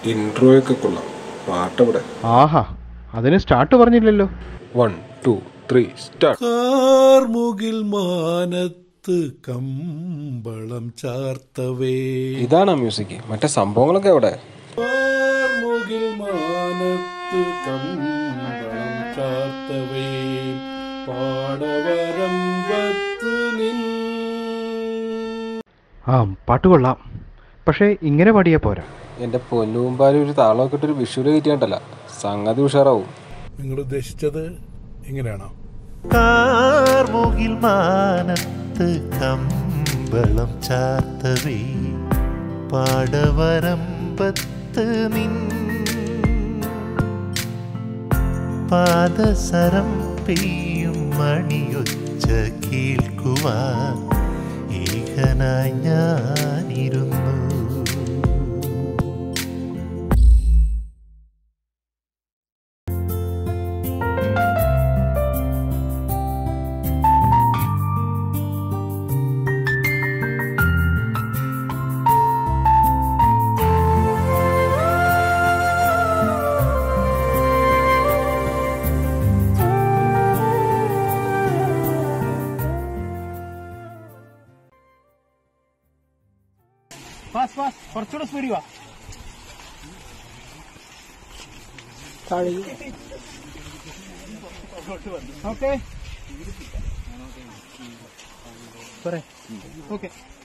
intro ഒക്കെ കൊള്ളാം പാട്ടവിടെ ആഹാ അതിന് സ്റ്റാർട്ട് പറഞ്ഞില്ലല്ലോ വൺ ടു ത്രീ സ്റ്റാർട്ട് കാർമുകിൽ മാനത്ത് കമ്പളം ചാർത്തവേ ഇതാണ് മ്യൂസിക് മറ്റേ സംഭവങ്ങളൊക്കെ എവിടെ കാർമുകിൽ മാനത്ത് കമ്പളം ചാർത്തവേ പാടവരമ്പത്ത് നിൻ ആ പാട്ട് കൊള്ളാം പക്ഷേ ഇങ്ങനെ പാടിയാ പോരാ എന്റെ പൊന്നുമുമ്പാലും ഒരു താളമൊക്കെ ഇട്ടൊരു വിഷുവിൽ കയറ്റിയാണ്ടല്ല സംഗതി ഉഷാറാവും നിങ്ങൾ ഉദ്ദേശിച്ചത് ഇങ്ങനെയാണോ കാർമുകിൽ മാനത്ത് കമ്പളം ചാർത്തവേ പാടവരമ്പത്ത് നിൻ പാദസരം പെയ്യും മണിയൊച്ച കേൾക്കുവാൻ ഏകനായി ഞാനിരുന്നു ഓക്കെ